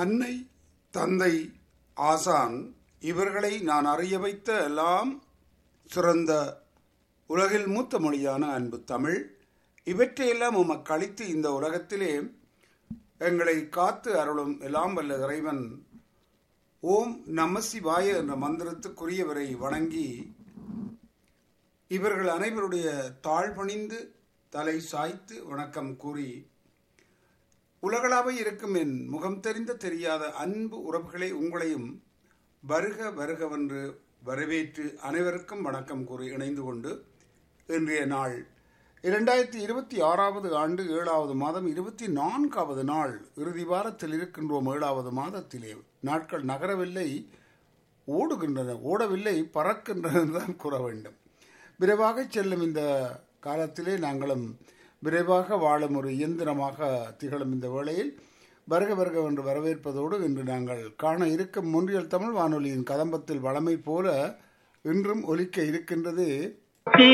அன்னை தந்தை ஆசான் இவர்களை நான் அறிய வைத்த எல்லாம் சிறந்த உலகில் மூத்த மொழியான அன்பு தமிழ் இவற்றையெல்லாம் உமக்கு அளித்து இந்த உலகத்திலே எங்களை காத்து அருளும் எல்லாம் வல்ல இறைவன் ஓம் நம சிவாய என்ற மந்திரத்துக்குரியவரை வணங்கி இவர்கள் அனைவருடைய தாழ்பணிந்து தலை சாய்த்து வணக்கம் கூறி உலகளாக இருக்கும் என் முகம் தெரிந்த தெரியாத அன்பு உறவுகளை உங்களையும் வருக வருகவென்று வரவேற்று அனைவருக்கும் வணக்கம் கூறி இணைந்து கொண்டு இன்றைய நாள் இரண்டாயிரத்தி இருபத்தி ஆறாவது ஆண்டு ஏழாவது மாதம் இருபத்தி நான்காவது நாள் இறுதி வாரத்தில் இருக்கின்றோம் ஏழாவது மாதத்திலே நாட்கள் நகரவில்லை ஓடுகின்றன ஓடவில்லை பறக்கின்றன தான் கூற வேண்டும் விரைவாக செல்லும் இந்த காலத்திலே நாங்களும் விரைவாக வாழும் ஒரு இயந்திரமாக திகழும் இந்த வேளையில் வருக வருக என்று வரவேற்பதோடு இன்று நாங்கள் காண இருக்கும் முன்றியல் தமிழ் வானொலியின் கதம்பத்தில் வளமை போல இன்றும் ஒலிக்க இருக்கின்றது